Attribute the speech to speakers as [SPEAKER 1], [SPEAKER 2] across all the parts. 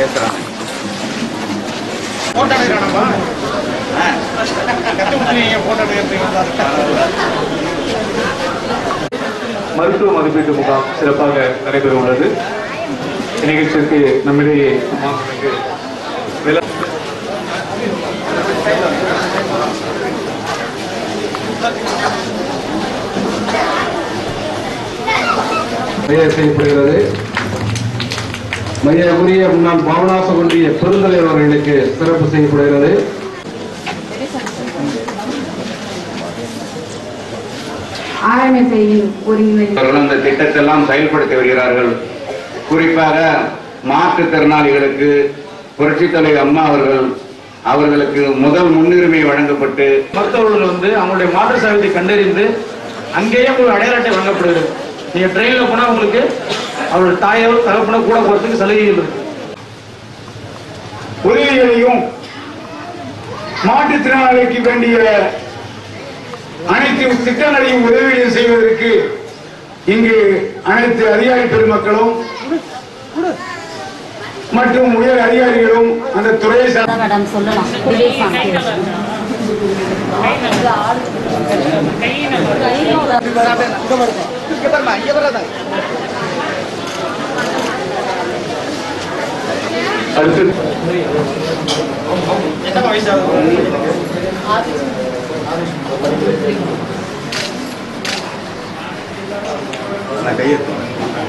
[SPEAKER 1] பேசுறாங்க
[SPEAKER 2] போட்டோ எடுக்கணுமா கத்து கொடுத்துருக்கீங்க போட்டோ எடுக்கிறீங்களா
[SPEAKER 3] மருத்துவ மதிப்பீட்டு முகாம் சிறப்பாக நடைபெற உள்ளது இந்நிகழ்ச்சிக்கு நம்மிடையே மாணவர்களுக்கு வில-
[SPEAKER 4] மைய செய்யப்படுகிறது மையக்குரிய முன்னாள் பாவனாச ஒன்றிய பெருந்தலைவர் அவர்களுக்கு சிறப்பு செய்யப்படுகிறது
[SPEAKER 5] ஆர்எம்எஸ்ஐயின் ஒருங்கிணைந்த
[SPEAKER 1] அவர்கள் அந்த திட்டத்தெல்லாம் செயல்படுத்தி வருகிறார்கள் குறிப்பாக மாற்றுத்திறனாளிகளுக்கு புரட்சித் தலைவர் அம்மா அவர்கள் அவர்களுக்கு முதல் முன்னுரிமை வழங்கப்பட்டு
[SPEAKER 2] மருத்துவர்கள் வந்து அவங்களுடைய மாற்று சாவியத்தை கண்டறிந்து அங்கேயே உங்களுக்கு அடையாள அட்டை வழங்கப்படுகிறது நீங்க ட்ரெயின்ல போனா உங்களுக்கு அவருடைய தாயோ தகப்பனோ கூட போறதுக்கு சலுகைகள் இருக்கு
[SPEAKER 6] உதவிகளையும் மாற்றுத்திறனாளிக்கு வேண்டிய அனைத்து திட்டங்களையும் உதவிகளையும் செய்வதற்கு இங்கு அனைத்து அதிகாரி பெருமக்களும் மற்றும் உயர் அதிகாரிகளும் அந்த துறையை சார்ந்த
[SPEAKER 5] மேடம் சொல்லலாம் டிபேட் காம்படிஷன்
[SPEAKER 3] அடுத்து
[SPEAKER 2] என்ன வயசாகுது
[SPEAKER 1] நான் கையெழுத்து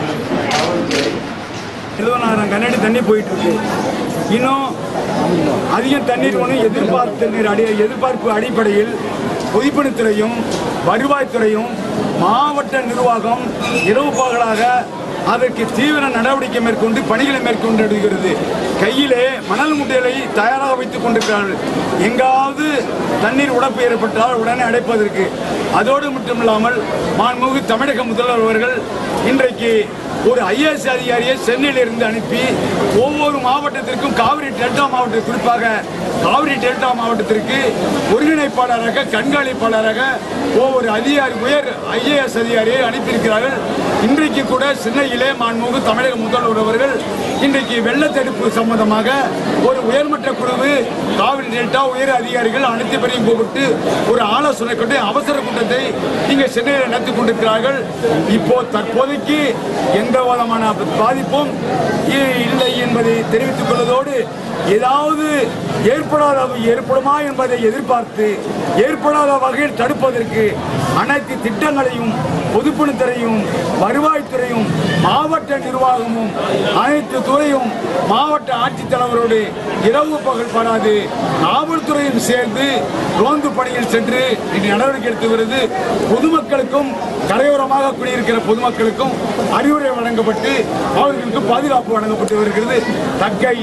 [SPEAKER 7] எழுபதாயிரம் கண்ணாடி தண்ணி போயிட்டு இருக்கு இன்னும் அதிக தண்ணீர் ஒன்று எதிர்பார்ப்பு தண்ணீர் அடி எதிர்பார்ப்பு அடிப்படையில் பொதுப்பணித்துறையும் வருவாய்த்துறையும் மாவட்ட நிர்வாகம் இரவு பகலாக அதற்கு தீவிர நடவடிக்கை மேற்கொண்டு பணிகளை மேற்கொண்டு வருகிறது கையிலே மணல் முட்டைகளை தயாராக வைத்துக் கொண்டிருக்கிறார்கள் எங்காவது தண்ணீர் உடப்பு ஏற்பட்டால் உடனே அடைப்பதற்கு அதோடு மட்டுமில்லாமல் மாண்புமிகு தமிழக முதல்வர் அவர்கள் இன்றைக்கு ஒரு ஐஏஎஸ் அதிகாரியை சென்னையில் இருந்து அனுப்பி ஒவ்வொரு மாவட்டத்திற்கும் காவிரி டெல்டா மாவட்டம் குறிப்பாக காவிரி டெல்டா மாவட்டத்திற்கு ஒருங்கிணைப்பாளராக கண்காணிப்பாளராக ஒவ்வொரு அதிகாரி உயர் ஐஏஎஸ் அதிகாரியை அனுப்பியிருக்கிறார்கள் இன்றைக்கு கூட சென்னையிலே மாண்புமிகு தமிழக முதல்வர் அவர்கள் இன்றைக்கு வெள்ள தடுப்பு சம்பந்தமாக ஒரு உயர்மட்ட குழு காவிரி டெல்டா உயர் அதிகாரிகள் அனைத்து பேரையும் கூப்பிட்டு ஒரு ஆலோசனை கொண்டு அவசர கூட்டத்தை இங்கே சென்னையில் நடத்தி கொண்டிருக்கிறார்கள் இப்போ தற்போதைக்கு எந்த விதமான பாதிப்பும் இ- இல்லை என்பதை தெரிவித்துக் கொள்வதோடு ஏதாவது ஏற்படாத ஏற்படுமா என்பதை எதிர்பார்த்து ஏற்படாத வகையில் தடுப்பதற்கு அனைத்து திட்டங்களையும் பொதுப்பணித்துறையும் வருவாய்த்துறையும் மாவட்ட நிர்வாகமும் அனைத்து துறையும் மாவட்ட ஆட்சித்தலைவரோடு இரவு பகல் படாது காவல்துறையும் சேர்ந்து ரோந்து பணியில் சென்று இன்று நடவடிக்கை எடுத்து வருது பொதுமக்களுக்கும் கரையோரமாக குடியிருக்கிற பொதுமக்களுக்கும் அறிவுரை வழங்கப்பட்டு அவர்களுக்கு பாதுகாப்பு வழங்கப்பட்டு வருகிறது தக்கை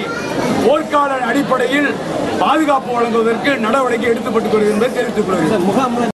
[SPEAKER 7] போர்க்கால அடிப்படையில் பாதுகாப்பு வழங்குவதற்கு நடவடிக்கை எடுக்கப்பட்டு வருகிறது என்பதை தெரிவித்துக் கொள்கிறேன்